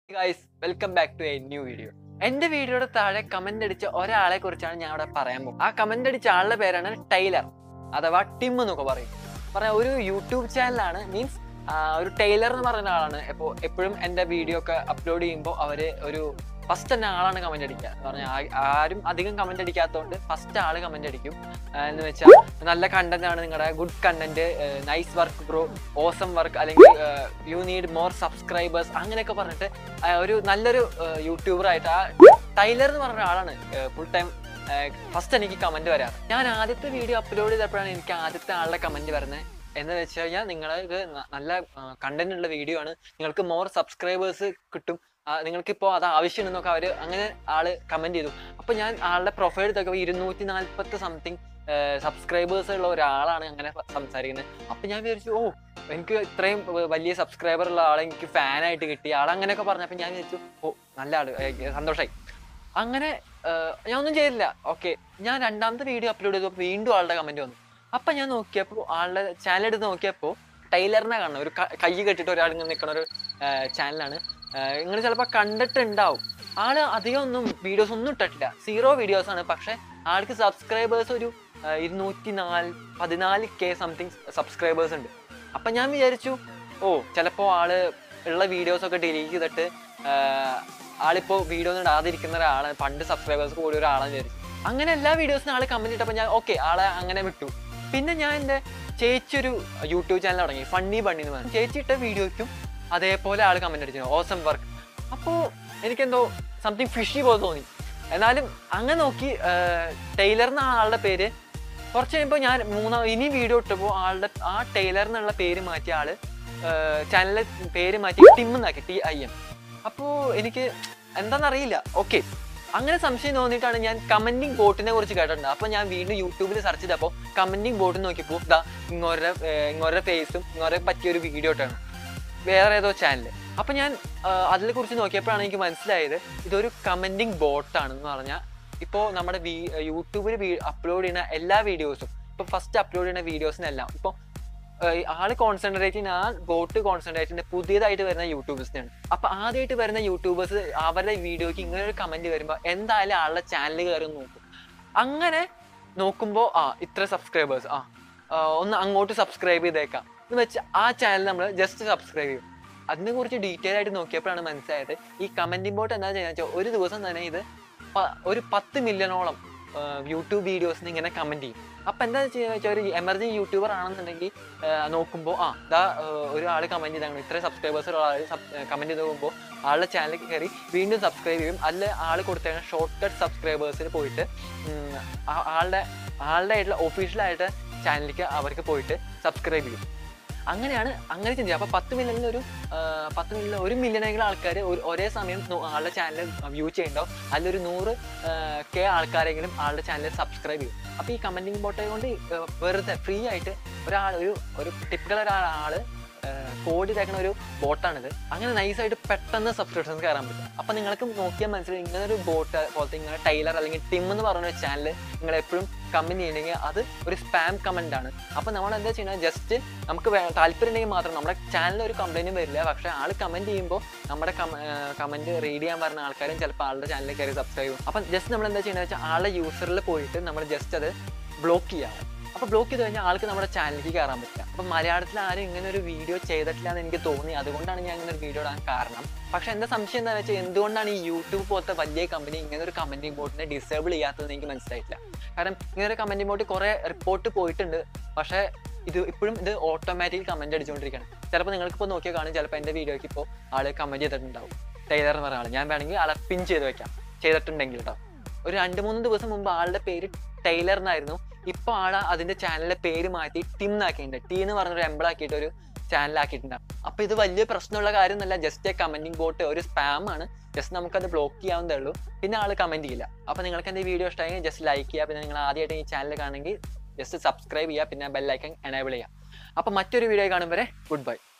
guys welcome back to a new video എന്റെ വീഡിയോയുടെ താഴെ കമന്റ് അടിച്ച ഒരാളെ കുറിച്ചാണ് ഞാൻ ഇവിടെ പറയാൻ പോകുന്നത് ആ കമന്റ് അടിച്ച ആളുടെ പേരാണ് ടൈലർ അഥവാ ടിം എന്നൊക്കെ പറയും പറയാ ഒരു യൂട്യൂബ് ചാനലാണ് മീൻസ് ഒരു ടൈലർ എന്ന് പറയുന്ന ആളാണ് ഇപ്പോൾ എപ്പോഴും എൻ്റെ വീഡിയോ ഒക്കെ അപ്ലോഡ് ചെയ്യുമ്പോൾ അവര് ഒരു ഫസ്റ്റ് തന്നെ ആളാണ് കമന്റ് അടിക്കുക എന്ന് പറഞ്ഞാൽ ആരും അധികം കമന്റ് അടിക്കാത്തതുകൊണ്ട് ഫസ്റ്റ് ആള് കമന്റ് അടിക്കും ആ, എന്ന് വെച്ചാൽ നല്ല കണ്ടന്റ് ആണ് നിങ്ങളുടെ good content nice work bro awesome work അല്ലെങ്കിൽ യു നീഡ് മോർ സബ്സ്ക്രൈബേഴ്സ് അങ്ങനെയൊക്കെ പറഞ്ഞിട്ട് ആ, ഒരു നല്ലൊരു യൂട്യൂബർ ആയിട്ട് ആ ടൈലർ എന്ന് പറഞ്ഞ ആളാണ് ഫുൾ ടൈം ഫസ്റ്റ് എനിക്ക് കമന്റ് വരാറ് ഞാൻ ആദ്യത്തെ വീഡിയോ അപ്ലോഡ് ചെയ്തപ്പോഴാണ് എനിക്ക് ആദ്യത്തെ ആളുടെ കമന്റ് വരുന്നത് എന്ന് വെച്ച് കഴിഞ്ഞാൽ നിങ്ങൾക്ക് ന- നല്ല കണ്ടന്റ് ഉള്ള വീഡിയോ ആണ് നിങ്ങൾക്ക് മോർ സബ്സ്ക്രൈബേഴ്സ് കിട്ടും ആ, നിങ്ങൾക്കിപ്പോൾ അത് ആവശ്യമുണ്ടെന്നൊക്കെ അവർ അങ്ങനെ ആള് കമന്റ് ചെയ്തു അപ്പൊ ഞാൻ ആളുടെ പ്രൊഫൈൽ എടുത്തൊക്കെ ഇരുന്നൂറ്റി നാല്പത്തി സംതിങ് സബ്സ്ക്രൈബേഴ്സ് ഉള്ള ഒരാളാണ് അങ്ങനെ പ- സംസാരിക്കുന്നത് അപ്പൊ ഞാൻ വിചാരിച്ചു ഓ എനിക്ക് ഇത്രയും വ- വലിയ സബ്സ്ക്രൈബർ ഉള്ള ആളെ എനിക്ക് ഫാനായിട്ട് കിട്ടി ആൾ അങ്ങനെയൊക്കെ പറഞ്ഞപ്പോൾ ഞാൻ വിചാരിച്ചു ഓ നല്ല ആള് ഏ, സന്തോഷായി അങ്ങനെ ഏർ, ഞാൻ ഒന്നും ചെയ്തില്ല ഓക്കെ ഞാൻ രണ്ടാമത്തെ വീഡിയോ അപ്ലോഡ് ചെയ്തപ്പോൾ വീണ്ടും ആളുടെ കമന്റ് വന്നു അപ്പൊ ഞാൻ നോക്കിയപ്പോൾ ആളുടെ ചാനൽ എടുത്ത് നോക്കിയപ്പോൾ ടൈലറിനെ കാണണം ഒരു ക- കൈ കെട്ടിട്ട് ഒരാൾ ഇങ്ങനെ നിൽക്കുന്ന ഒരു ചാനലാണ് നിങ്ങൾ ചിലപ്പോൾ കണ്ടിട്ടുണ്ടാവും ആള് അധികം ഒന്നും വീഡിയോസ് ഒന്നും ഇട്ടിട്ടില്ല സീറോ വീഡിയോസ് ആണ് പക്ഷെ ആൾക്ക് സബ്സ്ക്രൈബേഴ്സ് ഒരു ആ, ഇരുന്നൂറ്റി നാല് പതിനാല് കെ സംതിങ് സബ്സ്ക്രൈബേഴ്സ് ഉണ്ട് അപ്പൊ ഞാൻ വിചാരിച്ചു ഓ ചിലപ്പോൾ ആള് ഉള്ള വീഡിയോസ് ഒക്കെ ഡിലീറ്റ് ചെയ്തിട്ട് ആ, ആളിപ്പോ വീഡിയോ ഒന്നും ഇടാതിരിക്കുന്ന ഒരാളാണ് പണ്ട് സബ്സ്ക്രൈബേഴ്സ് കൂടിയ ഒരാളാണ് വിചാരിച്ചു അങ്ങനെ എല്ലാ വീഡിയോസിനും ആള് കമന്റ് ഇട്ടപ്പോൾ ഞാൻ ഓക്കെ ആളെ അങ്ങനെ വിട്ടു പിന്നെ ഞാൻ എൻ്റെ ചേച്ചി ഒരു യൂട്യൂബ് ചാനൽ തുടങ്ങി ഫണ്ണി ബണ്ണി എന്ന് പറഞ്ഞു ചേച്ചി ഇട്ട വീഡിയോയ്ക്കും അതേപോലെ ആള് കമന്റ് അടിച്ചു ഓസം വർക്ക് അപ്പോൾ എനിക്കെന്തോ സംതിങ് ഫിഷി പോലെ തോന്നി എന്നാലും അങ്ങനെ നോക്കി ടൈലർ എന്ന ആളുടെ പേര് കുറച്ച് കഴിയുമ്പോൾ ഞാൻ മൂന്നാം ഇനി വീഡിയോ ഇട്ടപ്പോൾ ആളുടെ ആ ടൈലർ എന്നുള്ള പേര് മാറ്റിയ ആള് ചാനലിലെ പേര് മാറ്റി ടിം എന്നാക്കി ടി ഐ എം അപ്പോൾ എനിക്ക് എന്താണെന്നറിയില്ല ഓക്കെ അങ്ങനെ സംശയം തോന്നിയിട്ടാണ് ഞാൻ കമന്റിങ് ബോട്ടിനെ കുറിച്ച് കേട്ടിട്ടുണ്ട് അപ്പോൾ ഞാൻ വീണ്ടും യൂട്യൂബിൽ സെർച്ച് ചെയ്തപ്പോൾ കമന്റിങ് ബോട്ട് നോക്കിയപ്പോൾ ഇതാ ഇങ്ങോരുടെ ഇങ്ങോരുടെ ഫേസും ഇങ്ങോരെ പറ്റിയ ഒരു വീഡിയോ ഇട്ടാണ് വേറെ ഏതോ ചാനൽ അപ്പൊ ഞാൻ അതിനെ കുറിച്ച് നോക്കിയപ്പോഴാണ് എനിക്ക് മനസ്സിലായത് ഇതൊരു കമന്റിങ് ബോട്ടാണെന്ന് പറഞ്ഞാൽ ഇപ്പോൾ നമ്മുടെ വീ- യൂട്യൂബിൽ അപ്ലോഡ് ചെയ്യുന്ന എല്ലാ വീഡിയോസും ഇപ്പൊ ഫസ്റ്റ് അപ്ലോഡ് ചെയ്യുന്ന വീഡിയോസിനെല്ലാം ഇപ്പോൾ ആള് കോൺസെൻട്രേറ്റ് ചെയ്യുന്ന ആ ബോട്ട് കോൺസെൻട്രേറ്റ് ചെയ്യുന്ന പുതിയതായിട്ട് വരുന്ന യൂട്യൂബേഴ്സിനാണ് അപ്പൊ ആദ്യമായിട്ട് വരുന്ന യൂട്യൂബേഴ്സ് അവരുടെ വീഡിയോക്ക് ഇങ്ങനെ ഒരു കമന്റ് വരുമ്പോൾ എന്തായാലും ആളുടെ ചാനൽ കയറി നോക്കും അങ്ങനെ നോക്കുമ്പോൾ ആ ഇത്ര സബ്സ്ക്രൈബേഴ്സ് ആ ആ, ഒന്ന് അങ്ങോട്ട് സബ്സ്ക്രൈബ് ചെയ്തേക്കാം എന്ന് വെച്ച് ആ ചാനൽ നമ്മൾ ജസ്റ്റ് സബ്സ്ക്രൈബ് ചെയ്യും അതിനെ കുറിച്ച് ഡീറ്റെയിൽ ആയിട്ട് നോക്കിയപ്പോഴാണ് മനസ്സിലായത് ഈ കമന്റിംഗ് ബോട്ട് എന്താ ചെയ്യുക വെച്ചാൽ ഒരു ദിവസം തന്നെ ഇത് പ- ഒരു പത്ത് മില്യണോളം യൂട്യൂബ് വീഡിയോസിന് ഇങ്ങനെ കമന്റ് ചെയ്യും അപ്പൊ എന്താ ചെയ്യുക വെച്ചാൽ ഒരു എമർജൻസി യൂട്യൂബർ ആണെന്നുണ്ടെങ്കിൽ നോക്കുമ്പോൾ ആ ദാ ഒരു ആൾ കമന്റ് ചെയ്താണ് ഇത്ര സബ്സ്ക്രൈബേഴ്സ് ഉള്ള ആൾ കമന്റ് ചെയ്ത് നോക്കുമ്പോൾ ആളുടെ ചാനലിൽ കയറി വീണ്ടും സബ്സ്ക്രൈബ് ചെയ്യും അതിൽ ആൾ കൊടുത്തേക്കുന്ന ഷോർട്ട് കട്ട് സബ്സ്ക്രൈബേഴ്സിൽ പോയിട്ട് ഉം, ആ- ആളുടെ ആളുടെ ആയിട്ടുള്ള ഒഫീഷ്യലായിട്ട് ചാനലിലേക്ക് അവർക്ക് പോയിട്ട് സബ്സ്ക്രൈബ് ചെയ്യും അങ്ങനെയാണ് അങ്ങനെ ചിന്തിക്കുക അപ്പൊ പത്ത് മില്യണിൽ ഒരു ആ, പത്ത് മില്യൺ ഒരു മില്യണെങ്കിലും ആൾക്കാർ ഒരേ സമയം നോ- ആളുടെ ചാനൽ വ്യൂ ചെയ്യണ്ടാവും അതിലൊരു നൂറ് കെ ആൾക്കാരെങ്കിലും ആളുടെ ചാനൽ സബ്സ്ക്രൈബ് ചെയ്യും അപ്പൊ ഈ കമന്റിംഗ് ബോട്ടെ കൊണ്ട് ആ, വെറുതെ ഫ്രീ ആയിട്ട് ഒരാൾ ഒരു ഒരു ടിപ്പിക്കൽ ഒരാള് കോഡ് ഇതാക്കുന്ന ഒരു ബോട്ടാണിത് അങ്ങനെ നൈസായിട്ട് പെട്ടെന്ന് സബ്സ്ക്രിപ്ഷൻസ് കയറാൻ പറ്റും അപ്പൊ നിങ്ങൾക്ക് നോക്കിയാൽ മനസ്സിലായി ഇങ്ങനെ ഒരു ബോട്ട് പോലത്തെ ഇങ്ങനെ ടൈലർ അല്ലെങ്കിൽ ടിം എന്ന് പറയുന്ന ഒരു ചാനൽ നിങ്ങൾ എപ്പോഴും കമന്റ് ചെയ്യണമെങ്കിൽ അത് ഒരു സ്പാം കമന്റ് ആണ് അപ്പൊ നമ്മൾ എന്താ ചെയ്യുന്നത് ജസ്റ്റ് നമുക്ക് വേ- താല്പര്യം ഉണ്ടെങ്കിൽ മാത്രം നമ്മുടെ ചാനലിൽ ഒരു കംപ്ലൈന്റും വരില്ല പക്ഷെ ആൾ കമന്റ് ചെയ്യുമ്പോൾ നമ്മുടെ കമന്റ് റീഡ് ചെയ്യാൻ പറഞ്ഞ ആൾക്കാരും ചിലപ്പോൾ ആളുടെ ചാനലിൽ കയറി സബ്സ്ക്രൈബ് ചെയ്യും അപ്പം ജസ്റ്റ് നമ്മൾ എന്താ ചെയ്യുന്നത് വെച്ചാൽ ആളുടെ യൂസറിൽ പോയിട്ട് നമ്മൾ ജസ്റ്റ് അത് ബ്ലോക്ക് ചെയ്യാം അപ്പൊ ബ്ലോക്ക് ചെയ്ത് കഴിഞ്ഞാൽ ആൾക്ക് നമ്മുടെ ചാനലിലേക്ക് കയറാൻ പറ്റില്ല അപ്പൊ മലയാളത്തിൽ ആരും ഇങ്ങനെ ഒരു വീഡിയോ ചെയ്തിട്ടില്ല എന്ന് എനിക്ക് തോന്നി അതുകൊണ്ടാണ് ഞാൻ ഇങ്ങനെ ഒരു വീഡിയോ ഇടാൻ കാരണം പക്ഷെ എന്റെ സംശയം എന്താ വെച്ചാൽ എന്തുകൊണ്ടാണ് ഈ യൂട്യൂബ് പോലത്തെ വലിയ കമ്പനി ഇങ്ങനെ ഒരു കമന്റിംഗ് ബോട്ടിനെ ഡിസേബിൾ ചെയ്യാത്തതെന്ന് എനിക്ക് മനസ്സിലായിട്ടില്ല കാരണം ഇങ്ങനെ ഒരു കമന്റിംഗ് ബോട്ട് കുറെ റിപ്പോർട്ട് പോയിട്ടുണ്ട് പക്ഷെ ഇത് ഇപ്പോഴും ഇത് ഓട്ടോമാറ്റിക് കമന്റ് അടിച്ചുകൊണ്ടിരിക്കുകയാണ് ചിലപ്പോൾ നിങ്ങൾക്ക് ഇപ്പോൾ നോക്കിയാൽ കാണും ചിലപ്പോൾ എൻ്റെ വീഡിയോക്ക് ഇപ്പോൾ ആള് കമന്റ് ചെയ്തിട്ടുണ്ടാവും ടൈലർ എന്ന് പറയുന്ന ആൾ ഞാൻ വേണമെങ്കിൽ ആളെ പിൻ ചെയ്ത് വെക്കാം ചെയ്തിട്ടുണ്ടെങ്കിൽ കേട്ടോ ഒരു രണ്ട് മൂന്ന് ദിവസം മുമ്പ് ആളുടെ പേര് ടൈലർ എന്നായിരുന്നു ഇപ്പൊ ആള് അതിന്റെ ചാനലിന്റെ പേര് മാറ്റി ടിം ആക്കിയിട്ടുണ്ട് ടി എന്ന് പറഞ്ഞൊരു എംബിൾ ആക്കിയിട്ട് ഒരു ചാനൽ ആക്കിയിട്ടുണ്ട് അപ്പൊ ഇത് വലിയ പ്രശ്നമുള്ള കാര്യമൊന്നുമല്ല ജസ്റ്റ് കമന്റിംഗ് ബോട്ട് ഒരു സ്പാം ആണ് ജസ്റ്റ് നമുക്കത് ബ്ലോക്ക് ചെയ്യാവുന്നതേ ഉള്ളൂ പിന്നെ ആള് കമന്റ് ചെയ്യില്ല അപ്പൊ നിങ്ങൾക്ക് എന്റെ വീഡിയോ ഇഷ്ടമായെങ്കിൽ ജസ്റ്റ് ലൈക്ക് ചെയ്യുക പിന്നെ നിങ്ങൾ ആദ്യമായിട്ട് ഈ ചാനൽ കാണണമെങ്കിൽ ജസ്റ്റ് സബ്സ്ക്രൈബ് ചെയ്യുക പിന്നെ ബെല്ലൈക്കൻ എനേബിൾ ചെയ്യുക അപ്പൊ മറ്റൊരു വീഡിയോ കാണും വരെ ഗുഡ് ബൈ